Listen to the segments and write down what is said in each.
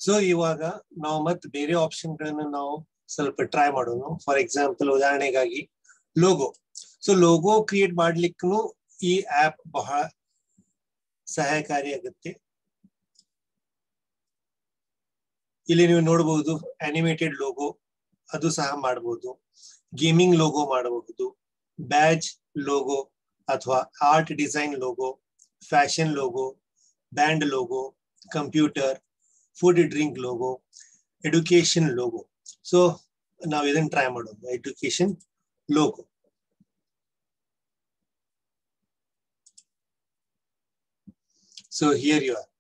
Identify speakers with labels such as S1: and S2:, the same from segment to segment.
S1: So ಇವಾಗ ನಾವು ಮತ್ತೆ ಬೇರೆ ಆಪ್ಷನ್ ಗಳನ್ನು ನಾವು ಸ್ವಲ್ಪ ಟ್ರೈ ಮಾಡೋಣ ಫಾರ್ ಎಕ್ಸಾಂಪಲ್ ಉದಾಹರಣೆಗಾಗಿ ಲೋಗೋ ಸೊ ಲೋಗೋ ಕ್ರಿಯೇಟ್ ಮಾಡ್ಲಿಕ್ಕೂ ಈ ಆಪ್ ಬಹಳ ಸಹಾಯಕಾರಿ ಆಗುತ್ತೆ ಇಲ್ಲಿ ನೀವು ನೋಡಬಹುದು ಅನಿಮೇಟೆಡ್ ಲೋಗೋ ಅದು ಸಹ ಮಾಡಬಹುದು ಗೇಮಿಂಗ್ ಲೋಗೋ ಮಾಡಬಹುದು ಬ್ಯಾಜ್ ಲೋಗೋ ಅಥವಾ art design logo fashion logo band logo computer food drink logo education logo so ನಾವು ಇದನ್ನ ಟ್ರೈ ಮಾಡೋದು education logo so here you are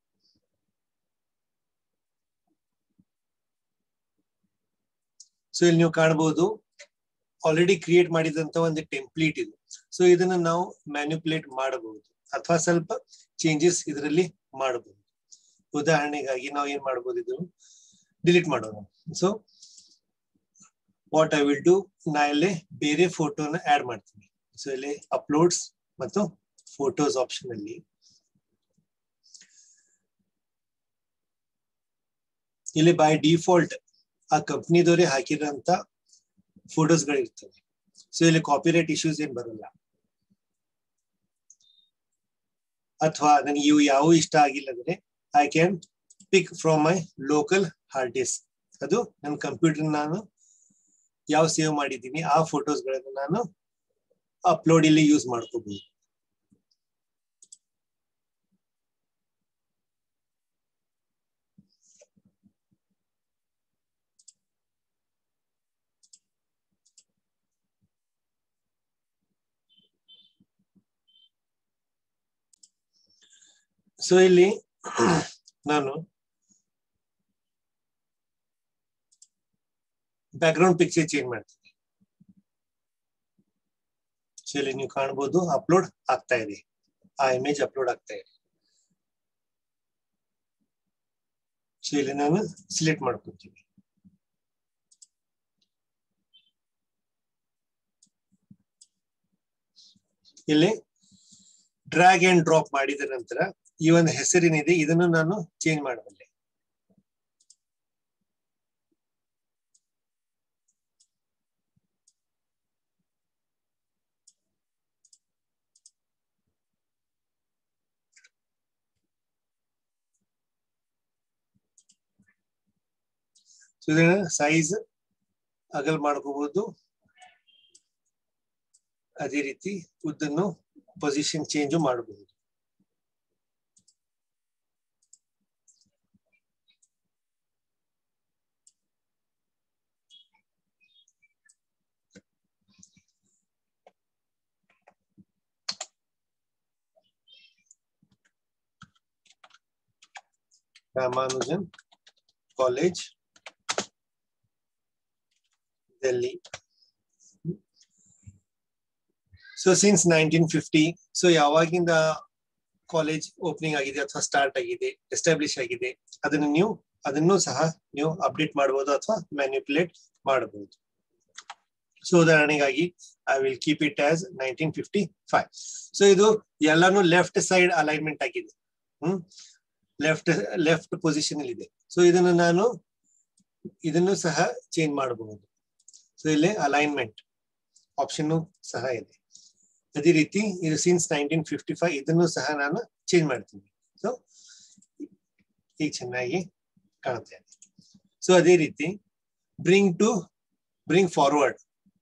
S1: so ಇಲ್ಲಿ ನೀವು ಕಾಣಬಹುದು ಆಲ್ರೆಡಿ ಕ್ರಿಯೇಟ್ ಮಾಡಿದಂತ ಒಂದು ಟೆಂಪ್ಲೇಟ್ ಇದು ಸೊ ಇದನ್ನ ನಾವು ಮ್ಯಾನ್ಯುಪುಲೇಟ್ ಮಾಡಬಹುದು ಅಥವಾ ಸ್ವಲ್ಪ ಚೇಂಜಸ್ ಇದರಲ್ಲಿ ಮಾಡಬಹುದು ಉದಾಹರಣೆಗಾಗಿ ನಾವು ಏನ್ ಮಾಡಬಹುದು ಇದು ಡಿಲೀಟ್ ಮಾಡೋಣ so what I will do ನಾ ಇಲ್ಲಿ ಬೇರೆ ಫೋಟೋನ ಆಡ್ ಮಾಡ್ತೀನಿ ಸೊ ಇಲ್ಲಿ ಅಪ್ಲೋಡ್ಸ್ ಮತ್ತು ಫೋಟೋಸ್ ಆಪ್ಷನ್ ಅಲ್ಲಿ ಇಲ್ಲಿ ಬೈ ಡಿಫಾಲ್ಟ್ ಆ ಕಂಪ್ನಿದವರೇ ಹಾಕಿರೋಂತ ಫೋಟೋಸ್ ಗಳು ಇರ್ತವೆ ಸೊ ಇಲ್ಲಿ ಕಾಪಿರೈಟ್ ಇಶ್ಯೂಸ್ ಏನ್ ಬರಲ್ಲ ಅಥವಾ ನನಗೆ ಇವು ಯಾವ ಇಷ್ಟ ಆಗಿಲ್ಲ ಅಂದ್ರೆ I can pick from my local hard disk ಅದು ನನ್ನ ಕಂಪ್ಯೂಟರ್ ನಾನು ಯಾವ ಸೇವ್ ಮಾಡಿದ್ದೀನಿ ಆ ಫೋಟೋಸ್ ಗಳನ್ನ ನಾನು ಅಪ್ಲೋಡ್ ಇಲ್ಲಿ ಯೂಸ್ ಮಾಡ್ಕೋಬಹುದು ಸೊ ಇಲ್ಲಿ ನಾನು ಬ್ಯಾಕ್ಗ್ರೌಂಡ್ ಪಿಕ್ಚರ್ ಚೇಂಜ್ ಮಾಡ್ತೀನಿ ಸೊ ಇಲ್ಲಿ ನೀವು ಕಾಣಬಹುದು ಅಪ್ಲೋಡ್ ಆಗ್ತಾ ಇದೆ ಆ ಇಮೇಜ್ ಅಪ್ಲೋಡ್ ಆಗ್ತಾ ಇದೆ ಸೊ ಇಲ್ಲಿ ನಾನು ಸಿಲೆಕ್ಟ್ ಮಾಡ್ಕೊತೀನಿ ಇಲ್ಲಿ ಡ್ರ್ಯಾಗ್ ಅಂಡ್ ಡ್ರಾಪ್ ಮಾಡಿದ ನಂತರ ಈ ಒಂದು ಹೆಸರಿನಿದೆ ಇದನ್ನು ನಾನು ಚೇಂಜ್ ಮಾಡಬಲ್ಲೆ ಸೊ ಇದನ್ನ ಸೈಜ್ ಅಗಲ್ ಮಾಡ್ಕೋಬಹುದು ಅದೇ ರೀತಿ ಉದ್ದನ್ನು ಪೊಸಿಷನ್ ಚೇಂಜ್ ಮಾಡಬಹುದು Ramanujan college Delhi so since nineteen fifty so ಯಾವಾಗಿಂದ ಕಾಲೇಜ್ ಓಪನಿಂಗ್ ಆಗಿದೆ ಅಥವಾ ಸ್ಟಾರ್ಟ್ ಆಗಿದೆ ಎಸ್ಟಾಬ್ಲಿಷ್ ಆಗಿದೆ ಅದನ್ನು ನೀವು ಅದನ್ನು ಸಹ ನೀವು ಅಪ್ಡೇಟ್ ಮಾಡಬಹುದು ಅಥವಾ ಮ್ಯಾನ್ಯುಪುಲೇಟ್ ಮಾಡಬಹುದು ಸೊ ಉದಾಹರಣೆಗಾಗಿ I will keep it as nineteen fifty five so ಇದು ಎಲ್ಲಾನು ಲೆಫ್ಟ್ ಸೈಡ್ ಅಲೈನ್ಮೆಂಟ್ ಆಗಿದೆ ಹ್ಮ್ ಲೆಫ್ಟ್ ಲೆಫ್ಟ್ ಪೊಸಿಷನ್ ಅಲ್ಲಿ ಇದೆ ಸೊ ಇದನ್ನು ನಾನು ಇದನ್ನು ಸಹ ಚೇಂಜ್ ಮಾಡಬಹುದು ಸೊ ಇಲ್ಲಿ ಅಲೈನ್ಮೆಂಟ್ ಆಪ್ಷನ್ ಸಹ ಇದೆ ಅದೇ ರೀತಿ ಇದು ಸಿನ್ಸ್ ನೈನ್ಟೀನ್ ಫಿಫ್ಟಿ ಫೈವ್ ಇದನ್ನು ಸಹ ನಾನು ಚೇಂಜ್ ಮಾಡ್ತೀನಿ ಸೊ ಈಗ ಚೆನ್ನಾಗಿ ಕಾಣುತ್ತೆ ಇದೆ ಸೊ ಅದೇ ರೀತಿ ಬ್ರಿಂಗ್ ಟು ಬ್ರಿಂಗ್ ಫಾರ್ವರ್ಡ್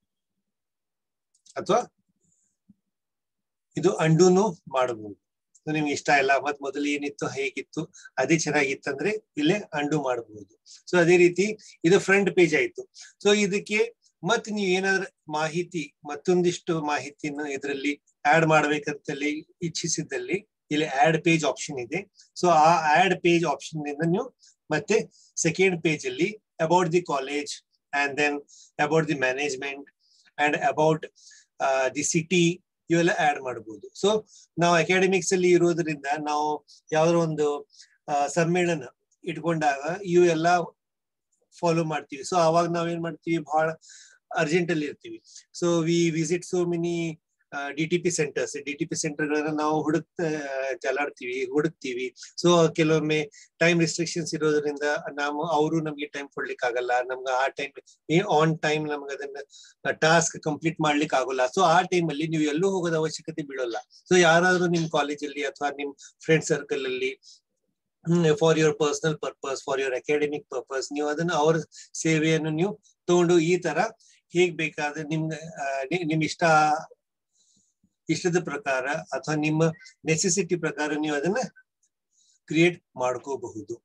S1: ಅಥವಾ ಇದು ಅಂಡೂನು ಮಾಡಬಹುದು ನಿಮ್ಗೆ ಇಷ್ಟ ಇಲ್ಲ ಮತ್ ಮೊದಲು ಏನಿತ್ತು ಹೇಗಿತ್ತು ಅದೇ ಚೆನ್ನಾಗಿತ್ತಂದ್ರೆ ಇಲ್ಲೇ ಅಂಡು ಮಾಡಬಹುದು ಸೊ ಅದೇ ರೀತಿ ಇದು ಫ್ರಂಟ್ ಪೇಜ್ ಆಯ್ತು ಸೊ ಇದಕ್ಕೆ ಮತ್ ನೀವು ಏನಾದ್ರು ಮಾಹಿತಿ ಮತ್ತೊಂದಿಷ್ಟು ಮಾಹಿತಿಯನ್ನು ಇದರಲ್ಲಿ ಆಡ್ ಮಾಡ್ಬೇಕಂತಲ್ಲಿ ಇಚ್ಛಿಸಿದಲ್ಲಿ ಇಲ್ಲಿ ಆಡ್ ಪೇಜ್ ಆಪ್ಷನ್ ಇದೆ ಸೊ ಆ ಆಡ್ ಪೇಜ್ ಆಪ್ಷನ್ ನಿಂದ ನೀವು ಮತ್ತೆ ಸೆಕೆಂಡ್ ಪೇಜ್ ಅಲ್ಲಿ about the college and then about the management and about the city ಇವೆಲ್ಲ ಆಡ್ ಮಾಡಬಹುದು ಸೊ ನಾವು ಅಕಾಡೆಮಿಕ್ಸ್ ಅಲ್ಲಿ ಇರೋದ್ರಿಂದ ನಾವು ಯಾವ್ದಾರ ಒಂದು ಸಮ್ಮೇಳನ ಇಟ್ಕೊಂಡಾಗ ಇವು ಎಲ್ಲ ಫಾಲೋ ಮಾಡ್ತೀವಿ ಸೊ ಅವಾಗ ನಾವೇನ್ ಮಾಡ್ತೀವಿ ಬಹಳ ಅರ್ಜೆಂಟ್ ಅಲ್ಲಿ ಇರ್ತೀವಿ so we visit so many D T P centers D T P ಸೆಂಟರ್ಗಳನ್ನ ನಾವು ಹುಡುಕ್ ಜಲಾಡ್ತೀವಿ ಹುಡುಕ್ತಿವಿ ಸೊ ಕೆಲವೊಮ್ಮೆ ಟೈಮ್ ರಿಸ್ಟ್ರಿಕ್ಷನ್ಸ್ ಇರೋದ್ರಿಂದ ನಾವು ಅವರು ನಮ್ಗೆ ಟೈಮ್ ಕೊಡ್ಲಿಕ್ಕೆ ಆಗಲ್ಲ ನಮ್ಗೆ ಆ ಟೈಮ್ ಆನ್ ಟೈಮ್ ನಮ್ಗೆ ಅದನ್ನ ಟಾಸ್ಕ್ ಕಂಪ್ಲೀಟ್ ಮಾಡ್ಲಿಕ್ಕೆ ಆಗೋಲ್ಲ ಸೊ ಆ ಟೈಮ್ ಅಲ್ಲಿ ನೀವು ಎಲ್ಲೂ ಹೋಗೋದ ಅವಶ್ಯಕತೆ ಬೀಳೋಲ್ಲ ಸೊ ಯಾರಾದ್ರೂ ನಿಮ್ ಕಾಲೇಜಲ್ಲಿ ಅಥವಾ ನಿಮ್ ಫ್ರೆಂಡ್ ಸರ್ಕಲ್ ಅಲ್ಲಿ for your personal purpose for your academic purpose ನೀವು ಅದನ್ನ ಅವ್ರ ಸೇವೆಯನ್ನು ನೀವು ತಗೊಂಡು ಈ ತರ ಹೇಗ್ ಬೇಕಾದ್ರೆ ನಿಮ್ಗೆ ನಿಮ್ ಇಷ್ಟ ಇಷ್ಟದ ಪ್ರಕಾರ ಅಥವಾ ನಿಮ್ಮ ನೆಸೆಸಿಟಿ ಪ್ರಕಾರ ನೀವು ಅದನ್ನ ಕ್ರಿಯೇಟ್ ಮಾಡ್ಕೋಬಹುದು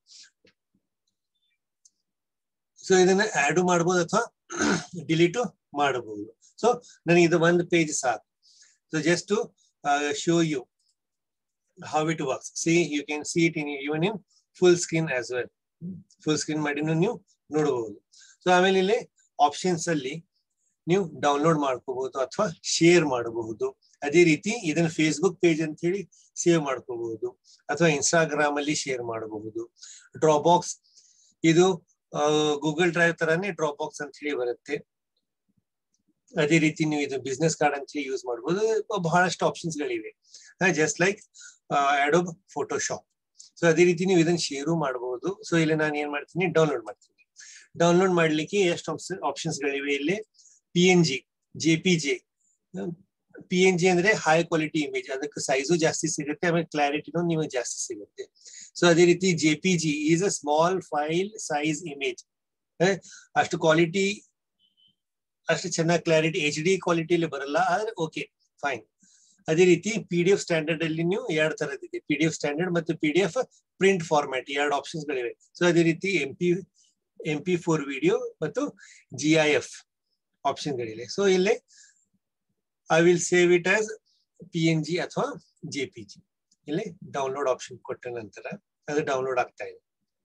S1: ಸೊ ಇದನ್ನ ಆಡ್ ಮಾಡಬಹುದು ಅಥವಾ ಡಿಲೀಟು ಮಾಡಬಹುದು ಸೊ ನನಗೆ ಇದು ಒಂದು ಪೇಜ್ ಸಾಕು so just to show you how it works. See, you can see it in even in full screen as well. Full screen ಮಾಡಿ ನೀವು ನೋಡಬಹುದು ಸೊ ಆಮೇಲೆ ಇಲ್ಲಿ ಆಪ್ಷನ್ಸ್ ಅಲ್ಲಿ ನೀವು ಡೌನ್ಲೋಡ್ ಮಾಡ್ಕೋಬಹುದು ಅಥವಾ ಶೇರ್ ಮಾಡಬಹುದು ಅದೇ ರೀತಿ ಇದನ್ನ ಫೇಸ್ಬುಕ್ ಪೇಜ್ ಅಂತ ಹೇಳಿ ಸೇವ್ ಮಾಡ್ಕೋಬಹುದು ಅಥವಾ ಇನ್ಸ್ಟಾಗ್ರಾಮ್ ಅಲ್ಲಿ ಶೇರ್ ಮಾಡಬಹುದು ಡ್ರಾಪ್ ಬಾಕ್ಸ್ ಇದು ಗೂಗಲ್ ಡ್ರೈವ್ ತರಾನೇ ಡ್ರಾಪ್ ಬಾಕ್ಸ್ ಅಂತ ಹೇಳಿ ಬರುತ್ತೆ ಅದೇ ರೀತಿ ನೀವು ಇದು ಬಿಸ್ನೆಸ್ ಕಾರ್ಡ್ ಅಂತ ಹೇಳಿ ಯೂಸ್ ಮಾಡಬಹುದು ಬಹಳಷ್ಟು ಆಪ್ಷನ್ಸ್ ಗಳಿವೆ just like Adobe Photoshop so ಅದೇ ರೀತಿ ನೀವು ಇದನ್ನ ಶೇರು ಮಾಡಬಹುದು ಸೊ ಇಲ್ಲಿ ನಾನು ಏನ್ ಮಾಡ್ತೀನಿ ಡೌನ್ಲೋಡ್ ಮಾಡ್ತೀನಿ ಡೌನ್ಲೋಡ್ ಮಾಡ್ಲಿಕ್ಕೆ ಎಷ್ಟು ಆಪ್ಷನ್ಸ್ ಗಳಿವೆ ಇಲ್ಲಿ P N G J P J P N G ಅಂದ್ರೆ ಹೈ ಕ್ವಾಲಿಟಿ ಇಮೇಜ್ ಅದಕ್ಕೆ ಸೈಜು ಜಾಸ್ತಿ ಸಿಗುತ್ತೆ ಆಮೇಲೆ ಕ್ಲಾರಿಟಿನೂ ನಿಮಗೆ ಜಾಸ್ತಿ ಸಿಗುತ್ತೆ ಸೊ ಅದೇ ರೀತಿ J P G is a small file size image ಅಷ್ಟು ಕ್ವಾಲಿಟಿ ಅಷ್ಟು ಚೆನ್ನಾಗಿ ಕ್ಲಾರಿಟಿ ಎಚ್ ಡಿ ಕ್ವಾಲಿಟಿಯಲ್ಲಿ ಬರಲ್ಲ ಆದ್ರೆ ಓಕೆ ಫೈನ್ ಅದೇ ರೀತಿ ಪಿ ಡಿ ಎಫ್ ಸ್ಟ್ಯಾಂಡರ್ಡ್ ಅಲ್ಲಿ ನೀವು ಎರಡು ತರದಿದೆ ಪಿ ಡಿ ಎಫ್ ಸ್ಟ್ಯಾಂಡರ್ಡ್ ಮತ್ತು P D F print format ಎರಡು ಆಪ್ಷನ್ಸ್ ಗಳಿವೆ ಸೊ ಅದೇ ರೀತಿ M P M P four video ಮತ್ತು ಜಿ ಐ ಎಫ್ ಆಪ್ಷನ್ ಗಳಿವೆ ಸೊ ಇಲ್ಲಿ I will save it as P N G ಅಥವಾ ಜೆ ಪಿ ಜಿ ಇಲ್ಲಿ ಡೌನ್ಲೋಡ್ ಆಪ್ಷನ್ ಕೊಟ್ಟ ನಂತರ ಅದು ಡೌನ್ಲೋಡ್ ಆಗ್ತಾ ಇದೆ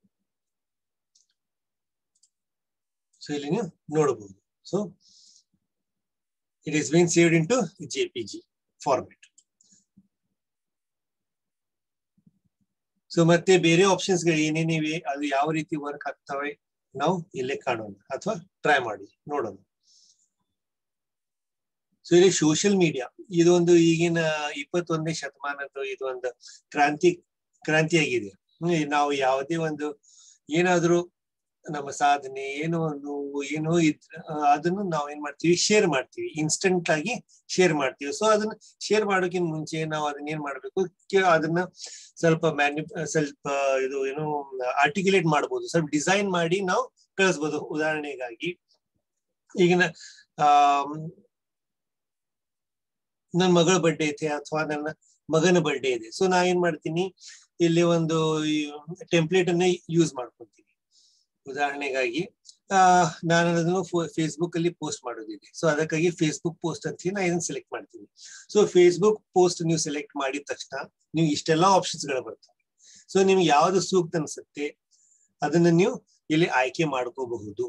S1: ಸೊ ಇಲ್ಲಿ ನೀವು ನೋಡಬಹುದು so it is been saved in to J P G format so ಮತ್ತೆ ಬೇರೆ ಆಪ್ಷನ್ಸ್ ಗಳು ಏನೇನಿವೆ ಅದು ಯಾವ ರೀತಿ ವರ್ಕ್ ಆಗ್ತವೆ ನಾವು ಇಲ್ಲೇ ಕಾಣೋಣ ಅಥವಾ ಟ್ರೈ ಮಾಡಿ ನೋಡೋಣ ಸೊ ಇಲ್ಲಿ ಸೋಷಿಯಲ್ ಮೀಡಿಯಾ ಇದೊಂದು ಈಗಿನ ಇಪ್ಪತ್ತೊಂದನೇ ಶತಮಾನದ ಇದೊಂದು ಕ್ರಾಂತಿ ಕ್ರಾಂತಿಯಾಗಿದೆ ನಾವು ಯಾವುದೇ ಒಂದು ಏನಾದ್ರೂ ನಮ್ಮ ಸಾಧನೆ ಏನೋ ಒಂದು ಏನೋ ಇದ್ರ ಅದನ್ನು ನಾವು ಏನ್ ಮಾಡ್ತೀವಿ ಶೇರ್ ಮಾಡ್ತೀವಿ ಇನ್ಸ್ಟೆಂಟ್ ಆಗಿ ಶೇರ್ ಮಾಡ್ತೀವಿ ಸೊ ಅದನ್ನ ಶೇರ್ ಮಾಡೋಕ್ಕಿಂತ ಮುಂಚೆ ನಾವು ಅದನ್ನ ಏನ್ ಮಾಡ್ಬೇಕು ಅದನ್ನ ಸ್ವಲ್ಪ ಮ್ಯಾನ್ಯು ಸ್ವಲ್ಪ ಇದು ಏನು ಆರ್ಟಿಕ್ಯುಲೇಟ್ ಮಾಡ್ಬೋದು ಸ್ವಲ್ಪ ಡಿಸೈನ್ ಮಾಡಿ ನಾವು ಕಳಿಸ್ಬೋದು ಉದಾಹರಣೆಗಾಗಿ ಈಗಿನ ಆ ನನ್ನ ಮಗಳ ಬರ್ಡೇ ಐತೆ ಅಥವಾ ನನ್ನ ಮಗನ ಬರ್ಡೇ ಇದೆ ಸೊ ನಾ ಏನ್ ಮಾಡ್ತೀನಿ ಇಲ್ಲಿ ಒಂದು ಟೆಂಪ್ಲೇಟ್ ಅನ್ನ ಯೂಸ್ ಮಾಡ್ಕೊಂತೀನಿ ಉದಾಹರಣೆಗಾಗಿ ಆ ನಾನು ಅದನ್ನು ಫೇಸ್ಬುಕ್ ಅಲ್ಲಿ ಪೋಸ್ಟ್ ಮಾಡೋದಿದೆ ಸೊ ಅದಕ್ಕಾಗಿ ಫೇಸ್ಬುಕ್ ಪೋಸ್ಟ್ ಅಂತ ನಾ ಇದನ್ನ ಸೆಲೆಕ್ಟ್ ಮಾಡ್ತೀನಿ ಸೊ ಫೇಸ್ಬುಕ್ ಪೋಸ್ಟ್ ನೀವು ಸೆಲೆಕ್ಟ್ ಮಾಡಿದ ತಕ್ಷಣ ನೀವು ಇಷ್ಟೆಲ್ಲಾ ಆಪ್ಷನ್ಸ್ ಗಳು ಬರ್ತವೆ ಸೊ ನಿಮ್ಗೆ ಯಾವ್ದು ಸೂಕ್ತ ಅನ್ಸುತ್ತೆ ಅದನ್ನ ನೀವು ಇಲ್ಲಿ ಆಯ್ಕೆ ಮಾಡ್ಕೋಬಹುದು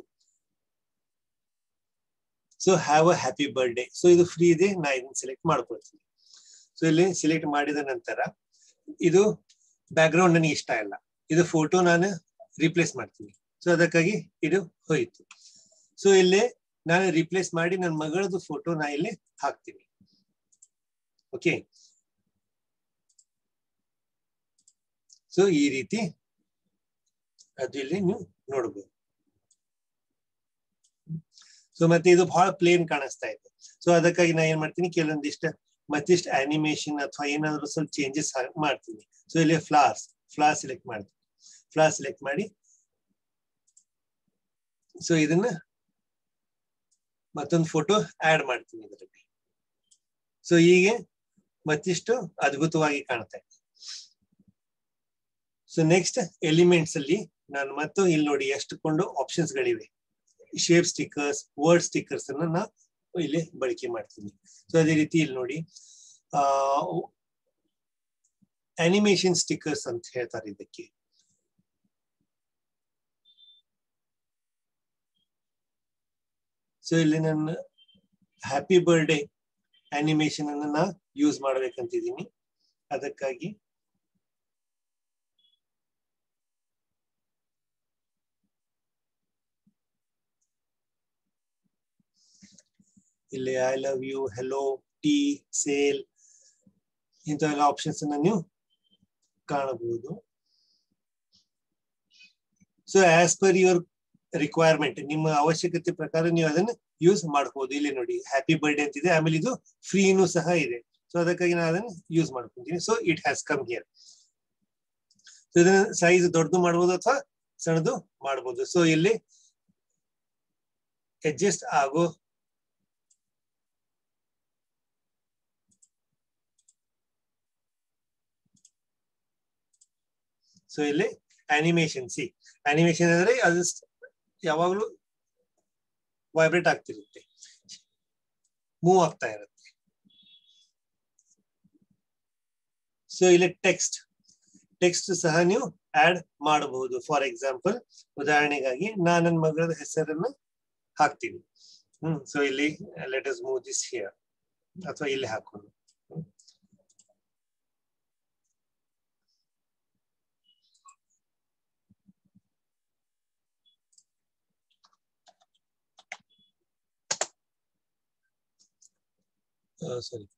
S1: so have a happy birthday so ಇದು ಫ್ರೀ ಇದೆ ನಾ ಇದನ್ನ ಸೆಲೆಕ್ಟ್ ಮಾಡ್ಕೊಳ್ತೀನಿ ಸೊ ಇಲ್ಲಿ ಸೆಲೆಕ್ಟ್ ಮಾಡಿದ ನಂತರ ಇದು ಬ್ಯಾಕ್ ಗ್ರೌಂಡ್ ನನಗೆ ಇಷ್ಟ ಇಲ್ಲ ಇದು ಫೋಟೋ ನಾನು ರಿಪ್ಲೇಸ್ ಮಾಡ್ತೀನಿ ಸೊ ಅದಕ್ಕಾಗಿ ಇದು ಹೋಯ್ತು ಸೊ ಇಲ್ಲಿ ನಾನು ರಿಪ್ಲೇಸ್ ಮಾಡಿ ನನ್ನ ಮಗಳದು ಫೋಟೋ ನಾ ಇಲ್ಲಿ ಹಾಕ್ತೀನಿ ಓಕೆ ಸೊ ಈ ರೀತಿ ಅದು ಇಲ್ಲಿ ನೀವು ನೋಡಬಹುದು ಸೊ ಮತ್ತೆ ಇದು ಬಹಳ ಪ್ಲೇನ್ ಕಾಣಿಸ್ತಾ ಇದೆ ಸೊ ಅದಕ್ಕಾಗಿ ನಾ ಏನ್ ಮಾಡ್ತೀನಿ ಕೆಲವೊಂದಿಷ್ಟ ಮತ್ತಿಷ್ಟು ಅನಿಮೇಷನ್ ಅಥವಾ ಏನಾದ್ರು ಸ್ವಲ್ಪ ಚೇಂಜಸ್ ಮಾಡ್ತೀನಿ ಸೊ ಇಲ್ಲಿ ಫ್ಲಾರ್ಸ್ ಫ್ಲಾರ್ ಸೆಲೆಕ್ಟ್ ಮಾಡ್ತೀನಿ ಫ್ಲಾರ್ ಸೆಲೆಕ್ಟ್ ಮಾಡಿ ಸೊ ಇದನ್ನ ಮತ್ತೊಂದು ಫೋಟೋ ಆಡ್ ಮಾಡ್ತೀನಿ ಇದರಲ್ಲಿ ಸೊ ಹೀಗೆ ಮತ್ತಿಷ್ಟು ಅದ್ಭುತವಾಗಿ ಕಾಣ್ತಾ ಇದೆ ಸೊ ನೆಕ್ಸ್ಟ್ ಎಲಿಮೆಂಟ್ಸ್ ಅಲ್ಲಿ ನಾನು ಮತ್ತು ಇಲ್ಲಿ ನೋಡಿ ಎಷ್ಟುಕೊಂಡು ಆಪ್ಷನ್ಸ್ ಗಳಿವೆ ಶೇಪ್ ಸ್ಟಿಕ್ಕರ್ಸ್ ವರ್ಡ್ ಸ್ಟಿಕ್ಕರ್ಸ್ ಅನ್ನ ನಾ ಇಲ್ಲಿ ಬಳಕೆ ಮಾಡ್ತೀನಿ ಸೊ ಅದೇ ರೀತಿ ಇಲ್ಲಿ ನೋಡಿ ಆ ಅನಿಮೇಷನ್ ಸ್ಟಿಕ್ಕರ್ಸ್ ಅಂತ ಹೇಳ್ತಾರೆ ಇದಕ್ಕೆ ಸೊ ಇಲ್ಲಿ ನನ್ನ ಹ್ಯಾಪಿ ಬರ್ಡೇ ಅನಿಮೇಷನ್ ಅನ್ನ ನಾ ಯೂಸ್ ಮಾಡ್ಬೇಕಂತಿದ್ದೀನಿ ಅದಕ್ಕಾಗಿ ಇಲ್ಲಿ I love you hello T sale ಇಂಥವೆಲ್ಲ ಆಪ್ಷನ್ಸ್ ಅನ್ನ ನೀವು ಕಾಣಬಹುದು so as per your requirement ನಿಮ್ಮ ಅವಶ್ಯಕತೆ ಪ್ರಕಾರ ನೀವು ಅದನ್ನ ಯೂಸ್ ಮಾಡ್ಬೋದು ಇಲ್ಲಿ ನೋಡಿ ಹ್ಯಾಪಿ ಬರ್ಡೇ ಅಂತಿದೆ ಆಮೇಲೆ ಇದು ಫ್ರೀನೂ ಸಹ ಇದೆ ಸೊ ಅದಕ್ಕಾಗಿ ನಾನು ಅದನ್ನ ಯೂಸ್ ಮಾಡ್ಕೊಂತೀನಿ so it has come here so ಇದನ್ನ ಸೈಜ್ ದೊಡ್ಡದು ಮಾಡ್ಬೋದು ಅಥವಾ ಸಣ್ಣದು ಮಾಡ್ಬೋದು ಸೊ ಇಲ್ಲಿ ಅಡ್ಜಸ್ಟ್ ಆಗೋ ಸೊ ಇಲ್ಲಿ ಅನಿಮೇಷನ್ ಸಿ ಅನಿಮೇಷನ್ ಅಂದ್ರೆ ಅದು ಯಾವಾಗ್ಲೂ ವೈಬ್ರೇಟ್ ಆಗ್ತಿರುತ್ತೆ ಮೂವ್ ಆಗ್ತಾ ಇರುತ್ತೆ ಸೊ ಇಲ್ಲಿ ಟೆಕ್ಸ್ಟ್ ಟೆಕ್ಸ್ಟ್ ಸಹ ನೀವು ಆಡ್ ಮಾಡಬಹುದು ಫಾರ್ ಎಕ್ಸಾಂಪಲ್ ಉದಾಹರಣೆಗಾಗಿ ನಾನು ನನ್ನ ಮಗಳ ಹೆಸರನ್ನ ಹಾಕ್ತೀನಿ ಹ್ಮ್ ಸೊ ಇಲ್ಲಿ let us move this here ಅಥವಾ ಇಲ್ಲಿ ಹಾಕೊಂಡು ಸಾರಿ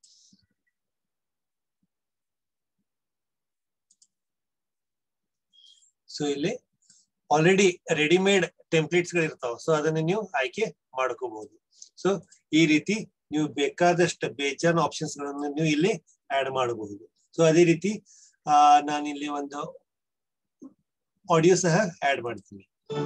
S1: ಸೊ ಇಲ್ಲಿ ಆಲ್ರೆಡಿ ರೆಡಿಮೇಡ್ ಟೆಂಪ್ಲೇಟ್ಸ್ ಗಳು ಇರ್ತಾವ ಸೊ ಅದನ್ನ ನೀವು ಆಯ್ಕೆ ಮಾಡ್ಕೋಬಹುದು ಸೊ ಈ ರೀತಿ ನೀವು ಬೇಕಾದಷ್ಟು ಬೇಜಾನ್ ಆಪ್ಷನ್ಸ್ ಗಳನ್ನು ನೀವು ಇಲ್ಲಿ ಆಡ್ ಮಾಡಬಹುದು ಸೊ ಅದೇ ರೀತಿ ಆ ನಾನು ಇಲ್ಲಿ ಒಂದು ಆಡಿಯೋ ಸಹ ಆಡ್ ಮಾಡ್ತೀನಿ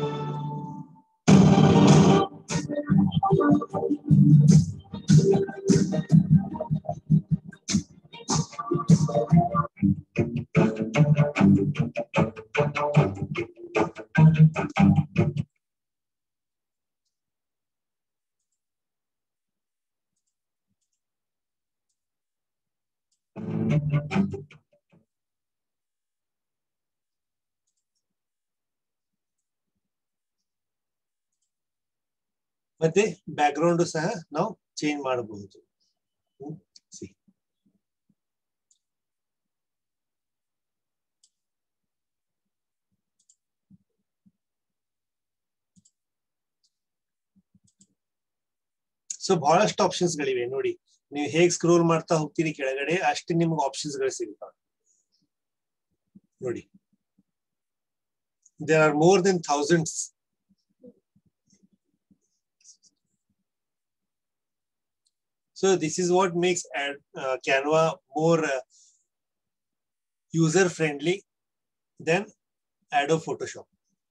S1: ಮತ್ತೆ ಬ್ಯಾಕ್ ಗ್ರೌಂಡ್ ಸಹ ನಾವು ಚೇಂಜ್ ಮಾಡಬಹುದು ಸಿ ಸೊ ಬಹಳಷ್ಟು ಆಪ್ಷನ್ಸ್ ಗಳಿವೆ ನೋಡಿ ನೀವು ಹೇಗ್ ಸ್ಕ್ರೋಲ್ ಮಾಡ್ತಾ ಹೋಗ್ತೀರಿ ಕೆಳಗಡೆ ಅಷ್ಟೇ ನಿಮ್ಗೆ ಆಪ್ಷನ್ಸ್ ಗಳು ಸಿಗ್ತಾವೆ ನೋಡಿ there are more than thousands So this is what makes ad, uh, Canva more uh, user friendly than Adobe Photoshop.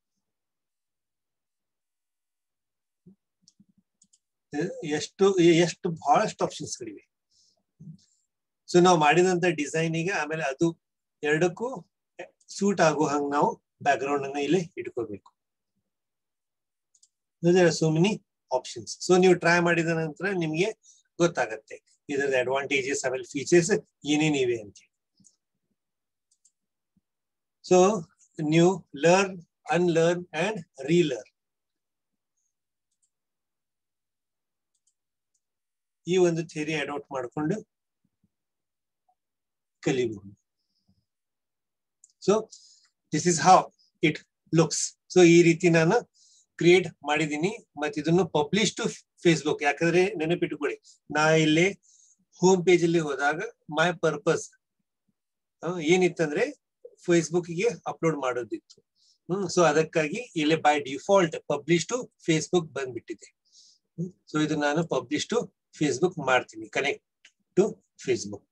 S1: ಎಷ್ಟು ಎಷ್ಟು ಬಹಳಷ್ಟು ಆಪ್ಷನ್ಸ್ ಗಳಿವೆ ಸೊ ನಾವು ಮಾಡಿದಂತ ಡಿಸೈನಿಗೆ ಆಮೇಲೆ ಅದು ಎರಡಕ್ಕೂ ಸೂಟ್ ಆಗೋ ಹಂಗ ನಾವು ಬ್ಯಾಕ್ ಗ್ರೌಂಡ್ ಅನ್ನ ಇಲ್ಲಿ ಇಟ್ಕೋಬೇಕು ಸೋ ಮೆನಿ ಆಪ್ಷನ್ಸ್ ಸೊ ನೀವು ಟ್ರೈ ಮಾಡಿದ ನಂತರ ನಿಮ್ಗೆ ಗೊತ್ತಾಗತ್ತೆ ಇದರದ ಅಡ್ವಾಂಟೇಜಸ್ ಆಮೇಲೆ ಫೀಚರ್ಸ್ ಏನೇನಿವೆ ಅಂತ ಸೊ ನೀವು ಲರ್ನ್ ಅನ್ಲರ್ನ್ ಅಂಡ್ ರೀಲರ್ನ್ ಈ ಒಂದು ಥಿಯರಿ ಅಡಾಪ್ಟ್ ಮಾಡಿಕೊಂಡು ಕಲಿಬಹುದು so this is how it looks so ಈ ರೀತಿ ನಾನು ಕ್ರಿಯೇಟ್ ಮಾಡಿದೀನಿ ಮತ್ತೆ ಇದನ್ನು ಪಬ್ಲಿಷ್ ಟು ಫೇಸ್ಬುಕ್ ಯಾಕಂದ್ರೆ ನೆನಪಿಟ್ಟುಕೊಳ್ಳಿ ನಾ ಇಲ್ಲಿ ಹೋಮ್ ಪೇಜ್ ಅಲ್ಲಿ ಹೋದಾಗ ಮೈ ಪರ್ಪಸ್ ಏನಿತ್ತಂದ್ರೆ ಫೇಸ್ಬುಕ್ ಗೆ ಅಪ್ಲೋಡ್ ಮಾಡೋದಿತ್ತು ಹ್ಮ್ ಸೊ ಅದಕ್ಕಾಗಿ ಇಲ್ಲಿ by default publish to Facebook ಬಂದ್ಬಿಟ್ಟಿದೆ ಸೊ ಇದು ನಾನು ಪಬ್ಲಿಷ್ ಟು ಫೇಸ್ಬುಕ್ ಮಾಡ್ತೀನಿ ಕನೆಕ್ಟ್ ಟು ಫೇಸ್ಬುಕ್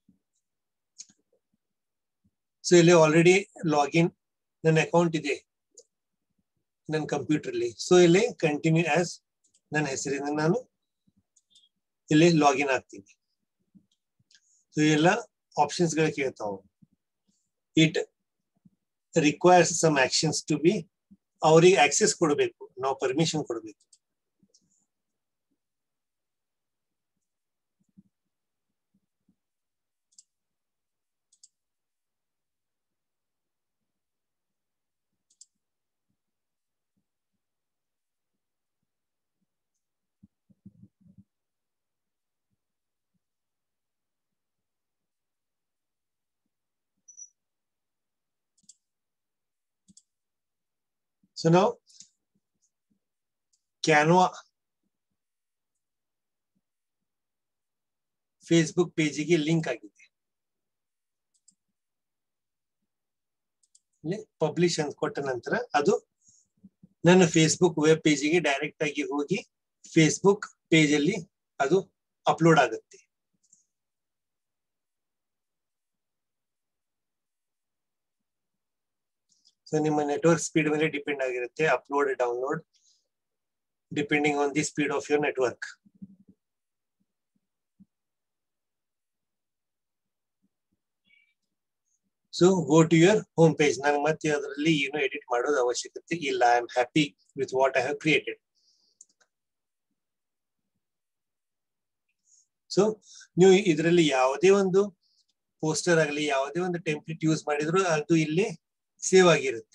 S1: ಸೊ ಇಲ್ಲಿ ಆಲ್ರೆಡಿ ಲಾಗಿನ್ ನನ್ನ ಅಕೌಂಟ್ ಇದೆ ನನ್ನ ಕಂಪ್ಯೂಟರ್ ಅಲ್ಲಿ ಸೊ ಇಲ್ಲಿ ಕಂಟಿನ್ಯೂ ಆಸ್ ನನ್ನ ಹೆಸರಿಂದ ನಾನು ಇಲ್ಲಿ ಲಾಗಿನ್ ಆಗ್ತೀನಿ ಸೊ ಎಲ್ಲ ಆಪ್ಷನ್ಸ್ ಗಳು ಕೇಳ್ತಾವ it requires some actions to be ಅವ್ರಿಗೆ ಆಕ್ಸೆಸ್ ಕೊಡಬೇಕು ನಾವು ಪರ್ಮಿಷನ್ ಕೊಡಬೇಕು So now Canva ಫೇಸ್ಬುಕ್ ಪೇಜಿಗೆ ಲಿಂಕ್ ಆಗಿದೆ ಇಲ್ಲಿ ಪಬ್ಲಿಷ್ ಅಂತ ಕೊಟ್ಟ ನಂತರ ಅದು ನನ್ನ ಫೇಸ್ಬುಕ್ ವೆಬ್ ಪೇಜಿಗೆ ಡೈರೆಕ್ಟ್ ಆಗಿ ಹೋಗಿ ಫೇಸ್ಬುಕ್ ಪೇಜ್ ಅಲ್ಲಿ ಅದು ಅಪ್ಲೋಡ್ ಆಗುತ್ತೆ ಸೊ ನಿಮ್ಮ ನೆಟ್ವರ್ಕ್ ಸ್ಪೀಡ್ ಮೇಲೆ ಡಿಪೆಂಡ್ ಆಗಿರುತ್ತೆ upload download depending on the speed of your network so go to your home page ನಂಗೆ ಮತ್ತೆ ಅದರಲ್ಲಿ ಏನು ಎಡಿಟ್ ಮಾಡೋದು ಅವಶ್ಯಕತೆ ಇಲ್ಲ I am happy with what I have created so ನೀವು ಇದರಲ್ಲಿ ಯಾವುದೇ ಒಂದು ಪೋಸ್ಟರ್ ಆಗಲಿ ಯಾವುದೇ ಒಂದು ಟೆಂಪ್ಲೇಟ್ ಯೂಸ್ ಮಾಡಿದ್ರು ಅದು ಇಲ್ಲಿ ಸೇವ್ ಆಗಿರುತ್ತೆ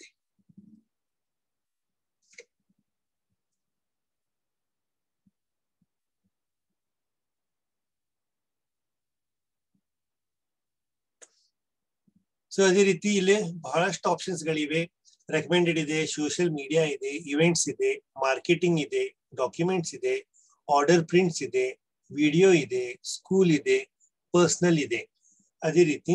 S1: ಸೊ ಅದೇ ರೀತಿ ಇಲ್ಲಿ ಬಹಳಷ್ಟು ಆಪ್ಷನ್ಸ್ ಗಳಿವೆ ರೆಕಮೆಂಡೆಡ್ ಇದೆ ಸೋಷಿಯಲ್ ಮೀಡಿಯಾ ಇದೆ ಇವೆಂಟ್ಸ್ ಇದೆ ಮಾರ್ಕೆಟಿಂಗ್ ಇದೆ ಡಾಕ್ಯುಮೆಂಟ್ಸ್ ಇದೆ ಆರ್ಡರ್ ಪ್ರಿಂಟ್ಸ್ ಇದೆ ವಿಡಿಯೋ ಇದೆ ಸ್ಕೂಲ್ ಇದೆ ಪರ್ಸನಲ್ ಇದೆ ಅದೇ ರೀತಿ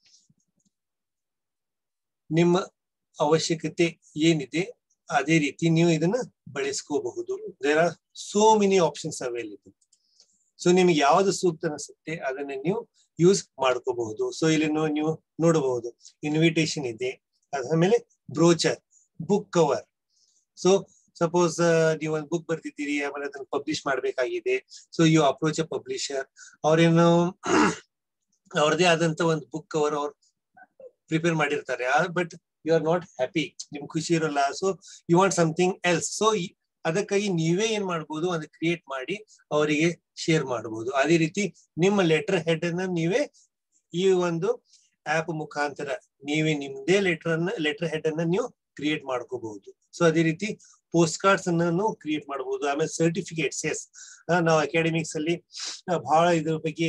S1: ನಿಮ್ಮ ಅವಶ್ಯಕತೆ ಏನಿದೆ ಅದೇ ರೀತಿ ನೀವು ಇದನ್ನ ಬಳಸ್ಕೋಬಹುದು there are so many options available so ನಿಮ್ಗೆ ಯಾವ್ದು ಸೂಕ್ತ ಅನಿಸುತ್ತೆ ಅದನ್ನ ನೀವು ಯೂಸ್ ಮಾಡ್ಕೋಬಹುದು ಸೊ ಇಲ್ಲಿ ನೀವು ನೋಡಬಹುದು ಇನ್ವಿಟೇಷನ್ ಇದೆ ಅದಾದ್ಮೇಲೆ brochure book cover so suppose ನೀವು ಒಂದು ಬುಕ್ ಬರ್ತಿದ್ದೀರಿ ಆಮೇಲೆ ಅದನ್ನ ಪಬ್ಲಿಷ್ ಮಾಡ್ಬೇಕಾಗಿದೆ so you approach a publisher ಅವ್ರೇನು ಅವ್ರದೇ ಆದಂತ ಒಂದು ಬುಕ್ ಕವರ್ ಅವ್ರು ಪ್ರಿಪೇರ್ ಮಾಡಿರ್ತಾರೆ but you are not happy ನಿಮ್ಗೆ ಖುಷಿ ಇರಲ್ಲ so you want something else so ಅದಕ್ಕಾಗಿ ನೀವೇ ಏನ್ ಮಾಡ್ಬೋದು ಅದನ್ನ ಕ್ರಿಯೇಟ್ ಮಾಡಿ ಅವರಿಗೆ ಶೇರ್ ಮಾಡಬಹುದು ಅದೇ ರೀತಿ ನಿಮ್ಮ ಲೆಟರ್ ಹೆಡ್ ಅನ್ನ ನೀವೇ ಈ ಒಂದು ಆಪ್ ಮುಖಾಂತರ ನೀವೇ ನಿಮ್ದೇ ಲೆಟರ್ ಅನ್ನ ಲೆಟರ್ ಹೆಡ್ ಅನ್ನ ನೀವು ಕ್ರಿಯೇಟ್ ಮಾಡ್ಕೋಬಹುದು ಸೊ ಅದೇ ರೀತಿ ಪೋಸ್ಟ್ ಕಾರ್ಡ್ಸ್ ಅನ್ನು ಕ್ರಿಯೇಟ್ ಮಾಡಬಹುದು ಆಮೇಲೆ ಸರ್ಟಿಫಿಕೇಟ್ಸ್ ಎಸ್ ನಾವು ಅಕಾಡೆಮಿಕ್ಸ್ ಅಲ್ಲಿ ಬಹಳ ಇದ್ರ ಬಗ್ಗೆ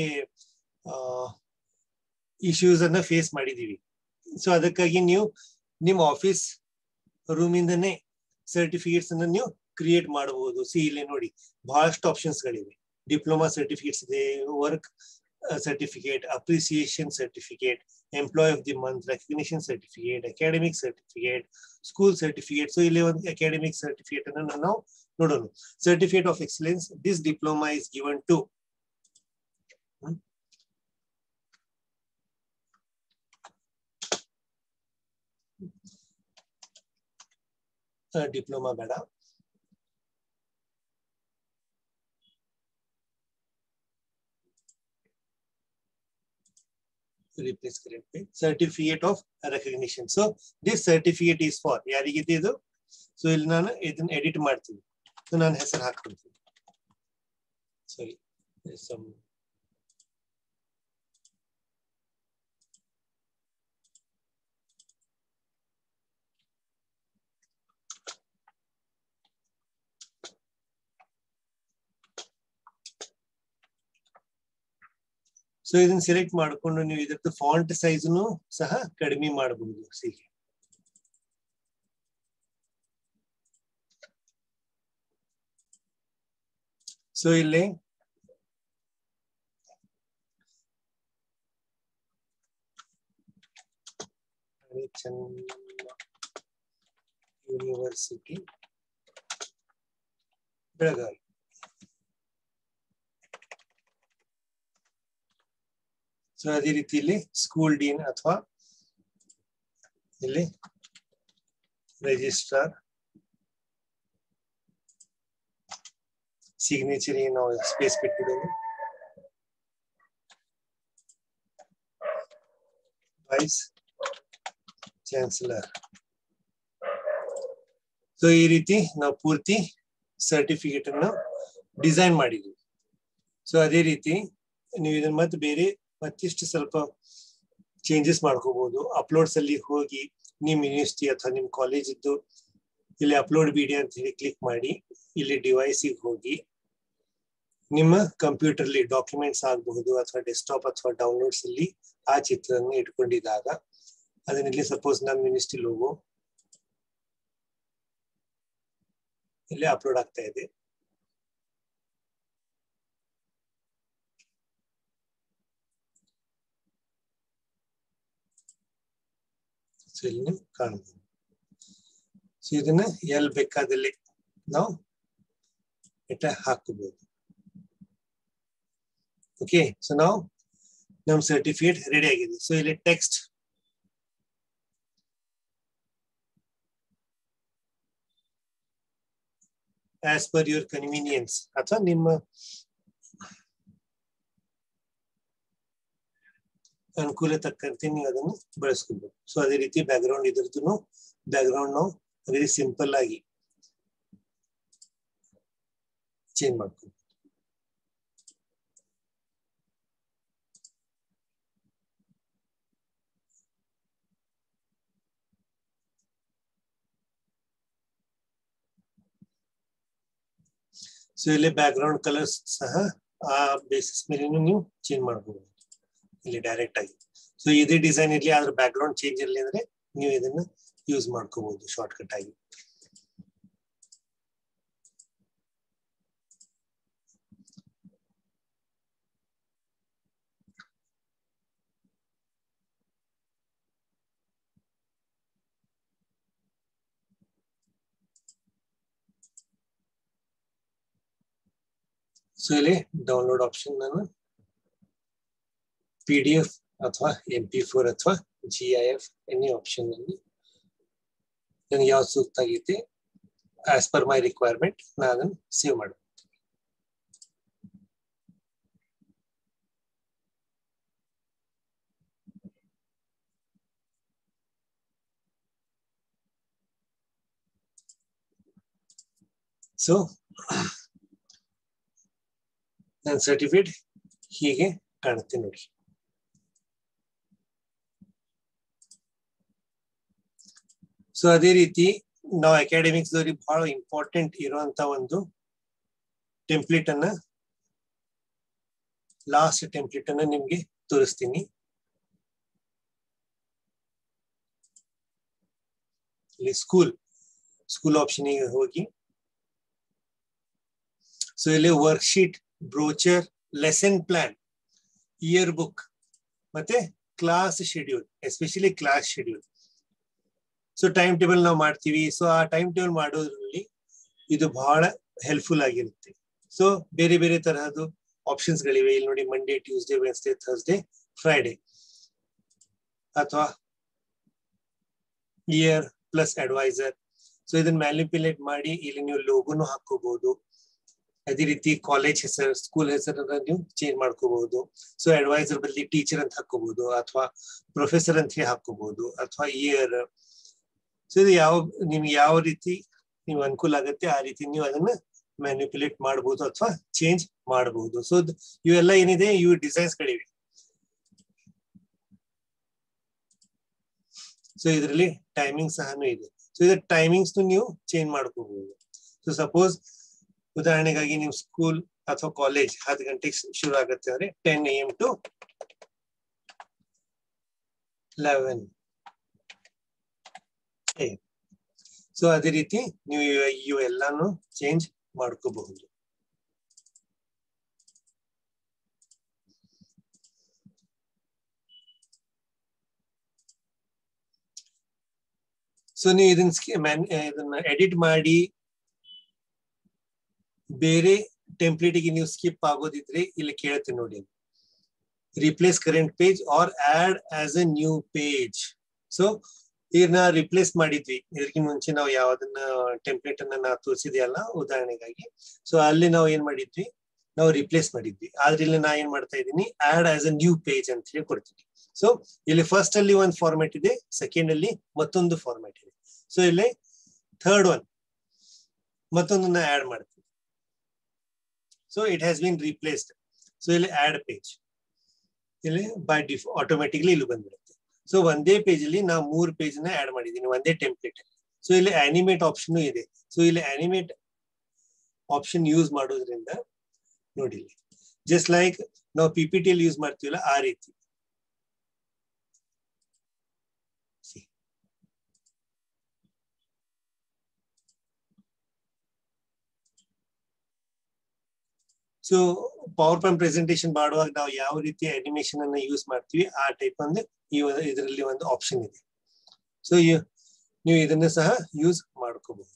S1: ಇಶ್ಯೂಸ್ ಅನ್ನ ಫೇಸ್ ಮಾಡಿದೀವಿ ಸೊ ಅದಕ್ಕಾಗಿ ನೀವು ನಿಮ್ಮ ಆಫೀಸ್ ರೂಮಿಂದನೇ ಸರ್ಟಿಫಿಕೇಟ್ಸ್ ಅನ್ನ ನೀವು ಕ್ರಿಯೇಟ್ ಮಾಡಬಹುದು ಸಿ ಇಲ್ಲಿ ನೋಡಿ ಬಹಳಷ್ಟು ಆಪ್ಷನ್ಸ್ ಗಳಿವೆ ಡಿಪ್ಲೊಮಾ ಸರ್ಟಿಫಿಕೇಟ್ಸ್ ಇದೆ work certificate appreciation certificate employee of the month recognition certificate academic certificate school certificate so ಇಲ್ಲಿ ಒಂದು ಅಕಾಡೆಮಿಕ್ ಸರ್ಟಿಫಿಕೇಟ್ ಅನ್ನು ನಾವು ನೋಡೋಣ certificate of excellence this diploma is given to diploma ಬೇಡ replace current page certificate of recognition so this certificate is for ಯಾರಿಗಿದೆ ಇದು so ಇಲ್ಲಿ ನಾನು ಇದನ್ನ ಎಡಿಟ್ ಮಾಡ್ತೀನಿ ಸೊ ನಾನು ಹೆಸರು ಹಾಕ್ಕೊಳ್ತೀನಿ ಸಾರಿ ಸಮ್ ಸೊ ಇದನ್ನ ಸೆಲೆಕ್ಟ್ ಮಾಡಿಕೊಂಡು ನೀವು ಇದ್ರದ್ದು ಫಾಂಟ್ ಸೈಜ್ನು ಸಹ ಕಡಿಮೆ ಮಾಡಬಹುದು ಹೀಗೆ ಸೊ ಇಲ್ಲಿ ಯೂನಿವರ್ಸಿಟಿ ಬೆಳಗಾವಿ ಸೊ ಅದೇ ರೀತಿ ಇಲ್ಲಿ ಸ್ಕೂಲ್ ಡೀನ್ ಅಥವಾ ಇಲ್ಲಿ ರಿಜಿಸ್ಟ್ರಾರ್ ಸಿಗ್ನೇಚರ್ ನಾವು ಸ್ಪೇಸ್ ಬಿಟ್ಟಿದ್ದೇವೆ ವೈಸ್ ಚಾನ್ಸಲರ್ ಸೊ ಈ ರೀತಿ ನಾವು ಪೂರ್ತಿ ಸರ್ಟಿಫಿಕೇಟ್ ಅನ್ನು ಡಿಸೈನ್ ಮಾಡಿದ್ವಿ ಸೊ ಅದೇ ರೀತಿ ನೀವು ಇದನ್ನ ಮತ್ತೆ ಬೇರೆ ಮತ್ತಿಷ್ಟು ಸ್ವಲ್ಪ ಚೇಂಜಸ್ ಮಾಡ್ಕೋಬಹುದು ಅಪ್ಲೋಡ್ಸ್ ಅಲ್ಲಿ ಹೋಗಿ ನಿಮ್ ಯೂನಿವರ್ಸಿಟಿ ಅಥವಾ ನಿಮ್ ಕಾಲೇಜ್ ಇದ್ದು ಇಲ್ಲಿ ಅಪ್ಲೋಡ್ ವಿಡಿಯೋ ಅಂತ ಹೇಳಿ ಕ್ಲಿಕ್ ಮಾಡಿ ಇಲ್ಲಿ ಡಿವೈಸಿಗೆ ಹೋಗಿ ನಿಮ್ಮ ಕಂಪ್ಯೂಟರ್ ಅಲ್ಲಿ ಡಾಕ್ಯುಮೆಂಟ್ಸ್ ಆಗಬಹುದು ಅಥವಾ ಡೆಸ್ಕ್ಟಾಪ್ ಅಥವಾ ಡೌನ್ಲೋಡ್ಸ್ ಅಲ್ಲಿ ಆ ಚಿತ್ರವನ್ನು ಇಟ್ಕೊಂಡಿದ್ದಾಗ ಅದನ್ನ ಇಲ್ಲಿ ಸಪೋಸ್ ನಮ್ಮ ಯೂನಿವರ್ಸಿಟಿ ಲೋಗೋ ಇಲ್ಲಿ ಅಪ್ಲೋಡ್ ಆಗ್ತಾ ಇದೆ ಸೊ ಇಲ್ಲಿ ಕಾಣಬಹುದು ಸೊ ಇದನ್ನ ಎಲ್ಲಿ ಬೇಕಾದಲ್ಲಿ ನಾವು ಇಟ್ಟ ಹಾಕಬಹುದು ಓಕೆ ಸೊ ನಾವು ನಮ್ ಸರ್ಟಿಫಿಕೇಟ್ ರೆಡಿ ಆಗಿದೆ ಸೊ ಇಲ್ಲಿ text as per your convenience ಅಥವಾ ನಿಮ್ಮ ಅನುಕೂಲ ತಕ್ಕಂತೆ ನೀವು ಅದನ್ನು ಬಳಸ್ಕೋಬಹುದು ಸೊ ಅದೇ ರೀತಿ ಬ್ಯಾಕ್ ಗ್ರೌಂಡ್ ಇದ್ರದ್ದು ಬ್ಯಾಕ್ ಗ್ರೌಂಡ್ ನಾವು ಅದೇ ಸಿಂಪಲ್ ಆಗಿ ಚೇಂಜ್ ಮಾಡ್ಕೊಂಡು ಸೊ ಇಲ್ಲಿ ಬ್ಯಾಕ್ ಗ್ರೌಂಡ್ ಕಲರ್ಸ್ ಸಹ ಆ ಬೇಸಿಸ್ ಮೇಲೆ ನೀವು ಚೇಂಜ್ ಮಾಡಬಹುದು ಇಲ್ಲಿ ಡೈರೆಕ್ಟ್ ಆಗಿ ಸೊ ಇದೇ ಡಿಸೈನ್ ಇರ್ಲಿ ಅದ್ರ ಬ್ಯಾಕ್ ಗ್ರೌಂಡ್ ಚೇಂಜ್ ಇರಲಿ ಅಂದ್ರೆ ನೀವು ಇದನ್ನ ಯೂಸ್ ಮಾಡ್ಕೋಬಹುದು ಶಾರ್ಟ್ ಕಟ್ ಆಗಿ ಸೊ ಇಲ್ಲಿ ಡೌನ್ಲೋಡ್ ಆಪ್ಷನ್ ನಾನು ಪಿ ಡಿ ಎಫ್ ಅಥವಾ ಎಂ ಪಿ ಫೋರ್ ಅಥವಾ G I F any option ಅಲ್ಲಿ ನನಗೆ ಯಾವ್ದು ಸೂಕ್ತ ಆಗೈತಿ ಆಸ್ ಪರ್ ಮೈ ರಿಕ್ವೈರ್ಮೆಂಟ್ ನಾನು ಅದನ್ನು ಸೇವ್ ಮಾಡ ಸೊ ನನ್ನ ಸರ್ಟಿಫಿಕೇಟ್ ಹೀಗೆ ಕಾಣುತ್ತೆ ನೋಡಿ ಸೊ ಅದೇ ರೀತಿ ನಾವು ಅಕಾಡೆಮಿಕ್ಸ್ ದವ್ರಿಗೆ ಬಹಳ ಇಂಪಾರ್ಟೆಂಟ್ ಇರುವಂತ ಒಂದು ಟೆಂಪ್ಲೇಟ್ ಅನ್ನ ಲಾಸ್ಟ್ ಟೆಂಪ್ಲೇಟ್ ಅನ್ನ ನಿಮ್ಗೆ ತೋರಿಸ್ತೀನಿ ಇಲ್ಲಿ ಸ್ಕೂಲ್ ಸ್ಕೂಲ್ ಆಪ್ಷನ್ ಹೋಗಿ ಸೊ ಇಲ್ಲಿ worksheet brochure lesson plan yearbook ಮತ್ತೆ class schedule especially class schedule so time table ನಾವು ಮಾಡ್ತೀವಿ ಸೊ ಆ ಟೈಮ್ ಟೇಬಲ್ ಮಾಡೋದ್ರಲ್ಲಿ ಇದು ಬಹಳ ಹೆಲ್ಪ್ಫುಲ್ ಆಗಿರುತ್ತೆ ಸೊ ಬೇರೆ ಬೇರೆ ತರಹದ್ದು ಆಪ್ಷನ್ಸ್ ಗಳಿವೆ ಇಲ್ಲಿ ನೋಡಿ Monday Tuesday Wednesday Thursday Friday ಅಥವಾ ಇಯರ್ ಪ್ಲಸ್ ಅಡ್ವೈಸರ್ ಸೊ ಇದನ್ನ ಮ್ಯಾನಿಪ್ಯುಲೇಟ್ ಮಾಡಿ ಇಲ್ಲಿ ನೀವು ಲೋಗೋನು ಹಾಕೋಬಹುದು ಅದೇ ರೀತಿ ಕಾಲೇಜ್ ಹೆಸರು ಸ್ಕೂಲ್ ಹೆಸರನ್ನ ನೀವು ಚೇಂಜ್ ಮಾಡ್ಕೋಬಹುದು ಸೊ ಅಡ್ವೈಸರ್ ಬದಲಿ ಟೀಚರ್ ಅಂತ ಹಾಕೋಬಹುದು ಅಥವಾ ಪ್ರೊಫೆಸರ್ ಅಂತ ಹೇಳಿ ಹಾಕೋಬಹುದು ಅಥವಾ ಇಯರ್ ಸೊ ಇದು ಯಾವ ನಿಮ್ಗೆ ಯಾವ ರೀತಿ ನೀವು ಅನುಕೂಲ ಆಗುತ್ತೆ ಆ ರೀತಿ ನೀವು ಅದನ್ನ ಮ್ಯಾನಿಪ್ಯುಲೇಟ್ ಮಾಡಬಹುದು ಅಥವಾ ಚೇಂಜ್ ಮಾಡಬಹುದು ಸೊ ಇವೆಲ್ಲ ಏನಿದೆ ಇವು ಡಿಸೈನ್ಸ್ ಗಳಿವೆ ಸೊ ಇದರಲ್ಲಿ ಟೈಮಿಂಗ್ ಸಹನು ಇದೆ ಸೊ ಇದ್ರ ಟೈಮಿಂಗ್ಸ್ ನೀವು ಚೇಂಜ್ ಮಾಡ್ಕೋಬಹುದು ಸೊ ಸಪೋಸ್ ಉದಾಹರಣೆಗಾಗಿ ನೀವು ಸ್ಕೂಲ್ ಅಥವಾ ಕಾಲೇಜ್ ಹತ್ತು ಗಂಟೆಗೆ ಶುರು ಆಗುತ್ತೆ ಅಂದ್ರೆ ten A M to eleven so ಅದೇ ರೀತಿ ನೀವು ಇವು ಎಲ್ಲಾನು ಚೇಂಜ್ ಮಾಡ್ಕೋಬಹುದು ಸೊ ನೀವು ಇದನ್ನ ಇದನ್ನ ಎಡಿಟ್ ಮಾಡಿ ಬೇರೆ ಟೆಂಪ್ಲೇಟ್ ಗೆ ನೀವು ಸ್ಕಿಪ್ ಆಗೋದಿದ್ರೆ ಇಲ್ಲಿ ಕೇಳುತ್ತೆ ನೋಡಿ replace current page or add as a new page so ಇದನ್ನ ರಿಪ್ಲೇಸ್ ಮಾಡಿದ್ವಿ ಇದಕ್ಕೆ ಮುಂಚೆ ನಾವು ಯಾವ್ದನ್ನ ಟೆಂಪ್ಲೇಟ್ ಅನ್ನ ನಾವು ತೋರಿಸಿದೆಯಲ್ಲ ಉದಾಹರಣೆಗಾಗಿ ಸೊ ಅಲ್ಲಿ ನಾವು ಏನ್ ಮಾಡಿದ್ವಿ ನಾವು ರಿಪ್ಲೇಸ್ ಮಾಡಿದ್ವಿ ಆದ್ರೆ ಇಲ್ಲಿ ನಾ ಏನ್ ಮಾಡ್ತಾ ಇದ್ದೀನಿ add as a new page ಅಂತ ಹೇಳಿ ಕೊಡ್ತೀನಿ ಸೊ ಇಲ್ಲಿ ಫಸ್ಟ್ ಅಲ್ಲಿ ಒಂದು ಫಾರ್ಮ್ಯಾಟ್ ಇದೆ ಸೆಕೆಂಡ್ ಅಲ್ಲಿ ಮತ್ತೊಂದು ಫಾರ್ಮ್ಯಾಟ್ ಇದೆ ಸೊ ಇಲ್ಲಿ ಥರ್ಡ್ ಒನ್ ಮತ್ತೊಂದನ್ನ ಆಡ್ ಮಾಡ್ತೀನಿ so it has been replaced so ಇಲ್ಲಿ ಆಡ್ ಪೇಜ್ ಇಲ್ಲಿ ಬೈ ಡಿಫ್ ಆಟೋಮೆಟಿಕ್ಲಿ ಇಲ್ಲಿ ಬಂದ್ಬಿಡುತ್ತೆ ಸೊ ಒಂದೇ ಪೇಜ್ ಅಲ್ಲಿ ನಾವು ಮೂರು ಪೇಜ್ ನ ಆಡ್ ಮಾಡಿದೀನಿ ಒಂದೇ ಟೆಂಪ್ಲೇಟ್ ಅಲ್ಲಿ ಸೊ ಇಲ್ಲಿ ಅನಿಮೇಟ್ ಆಪ್ಷನ್ ಇದೆ ಸೊ ಇಲ್ಲಿ ಅನಿಮೇಟ್ ಆಪ್ಷನ್ ಯೂಸ್ ಮಾಡೋದ್ರಿಂದ ನೋಡಿ ಜಸ್ಟ್ ಲೈಕ್ ನಾವು ಪಿ ಪಿ ಟಿ ಅಲ್ಲಿ ಯೂಸ್ ಮಾಡ್ತೀವಲ್ಲ ಆ ರೀತಿ ಸೊ ಪವರ್ ಪಾಯಿಂಟ್ ಪ್ರೆಸೆಂಟೇಶನ್ ಮಾಡುವಾಗ ನಾವು ಯಾವ ರೀತಿ ಅನಿಮೇಷನ್ ಅನ್ನ ಯೂಸ್ ಮಾಡ್ತೀವಿ ಆ ಟೈಪ್ ಒಂದು ಈ ಇದರಲ್ಲಿ ಒಂದು ಆಪ್ಷನ್ ಇದೆ ಸೊ ನೀವು ಇದನ್ನ ಸಹ ಯೂಸ್ ಮಾಡ್ಕೋಬಹುದು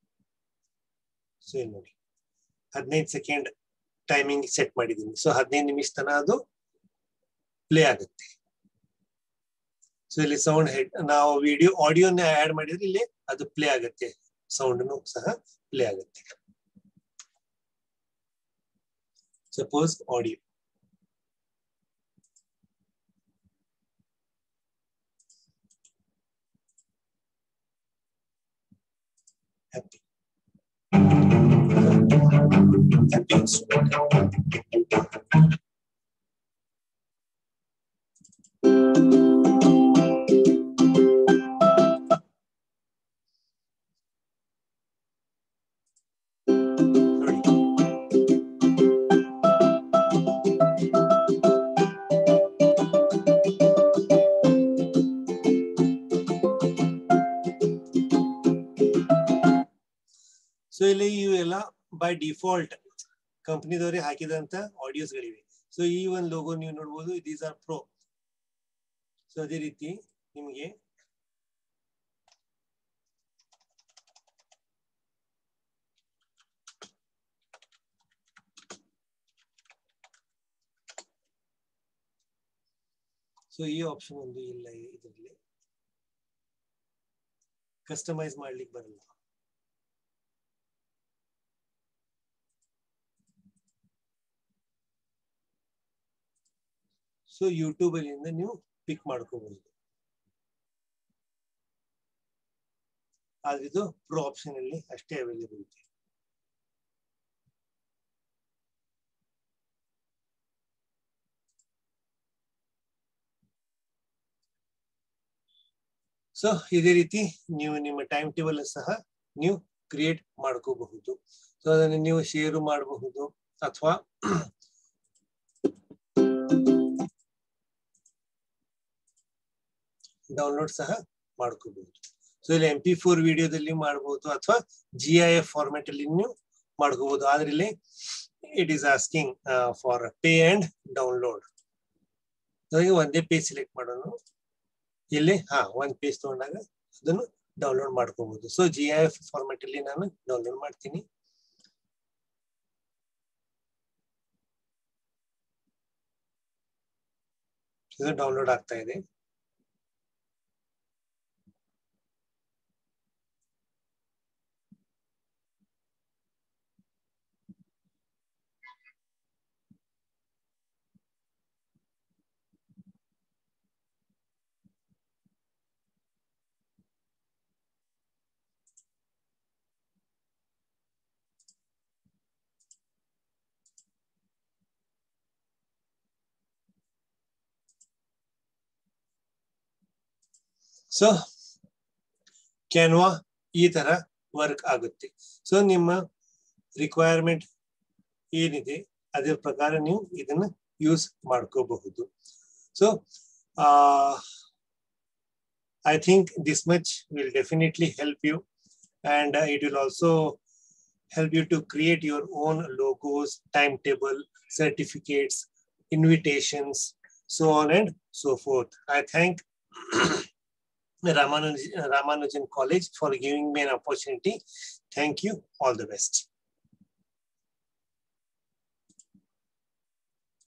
S1: ಸೊ ಇಲ್ಲಿ ನೋಡಿ ಹದಿನೈದು ಸೆಕೆಂಡ್ ಟೈಮಿಂಗ್ ಸೆಟ್ ಮಾಡಿದ್ದೀನಿ ಸೊ ಹದಿನೈದು ನಿಮಿಷ ತನ ಅದು ಪ್ಲೇ ಆಗುತ್ತೆ ಸೊ ಇಲ್ಲಿ ಸೌಂಡ್ ಹೆಡ್ ನಾವು ವಿಡಿಯೋ ಆಡಿಯೋನ ಆಡ್ ಮಾಡಿದ್ರೆ ಇಲ್ಲಿ ಅದು ಪ್ಲೇ ಆಗುತ್ತೆ ಸೌಂಡ್ ಸಹ ಪ್ಲೇ ಆಗುತ್ತೆ suppose audio happy. Happy instrument. ನೋಡಿ. ಸೊ ಇಲ್ಲಿ ಇವೆಲ್ಲ ಬೈ ಡಿಫಾಲ್ಟ್ ಕಂಪ್ನಿದವರೇ ಹಾಕಿದಂತ ಆಡಿಯೋಸ್ ಗಳಿವೆ ಸೊ ಈ ಒಂದು ಲೋಗೋ ನೀವು ನೋಡ್ಬೋದು ದೀಸ್ ಆರ್ ಪ್ರೋ ಸೊ ಅದೇ ರೀತಿ ನಿಮಗೆ ಸೊ ಈ ಆಪ್ಷನ್ ಒಂದು ಇಲ್ಲ ಇದರಲ್ಲಿ ಕಸ್ಟಮೈಸ್ ಮಾಡ್ಲಿಕ್ಕೆ ಬರಲ್ಲ ಸೊ ಯೂಟ್ಯೂಬ್ ಅಲ್ಲಿಂದ ನೀವು ಪಿಕ್ ಮಾಡ್ಕೋಬಹುದು ಆದ್ರೆ ಇದು ಪ್ರೋ ಆಪ್ಷನ್ ಅಲ್ಲಿ ಅಷ್ಟೇ ಅವೈಲೇಬಲ್ ಇದೆ ಸೊ ಇದೇ ರೀತಿ ನೀವು ನಿಮ್ಮ ಟೈಮ್ ಟೇಬಲ್ ಸಹ ನೀವು ಕ್ರಿಯೇಟ್ ಮಾಡ್ಕೋಬಹುದು ಸೊ ಅದನ್ನು ನೀವು ಶೇರ್ ಮಾಡಬಹುದು ಅಥವಾ ಡೌನ್ಲೋಡ್ ಸಹ ಮಾಡ್ಕೋಬಹುದು ಸೊ ಇಲ್ಲಿ ಎಂ ಪಿ ಫೋರ್ ವಿಡಿಯೋದಲ್ಲಿ ಮಾಡಬಹುದು ಅಥವಾ ಜಿ ಐ ಎಫ್ ಫಾರ್ಮೆಟ್ ಅಲ್ಲಿ ನೀವು ಮಾಡ್ಕೋಬಹುದು ಆದ್ರೆ ಇಲ್ಲಿ it is asking for pay and download ನನಗೆ ಒಂದೇ ಪೇಜ್ ಸೆಲೆಕ್ಟ್ ಮಾಡೋಣ ಇಲ್ಲಿ ಹಾ ಒಂದ್ ಪೇಜ್ ತಗೊಂಡಾಗ ಅದನ್ನು ಡೌನ್ಲೋಡ್ ಮಾಡ್ಕೋಬಹುದು so G I F format ಅಲ್ಲಿ ನಾನು ಡೌನ್ಲೋಡ್ ಮಾಡ್ತೀನಿ ಇದು ಡೌನ್ಲೋಡ್ ಆಗ್ತಾ ಇದೆ ಸೊ ಕ್ಯಾನ್ವಾ ಈ ತರ ವರ್ಕ್ ಆಗುತ್ತೆ ಸೊ ನಿಮ್ಮ ರಿಕ್ವೈರ್ಮೆಂಟ್ ಏನಿದೆ ಅದ್ರ ಪ್ರಕಾರ ನೀವು ಇದನ್ನ ಯೂಸ್ ಮಾಡ್ಕೋಬಹುದು so I think this much will definitely help you and uh, it will also help you to create your own logos, timetable, certificates, invitations, so on and so forth. I thank Ramanuj, Ramanujan College for giving me an opportunity. Thank you. All the best.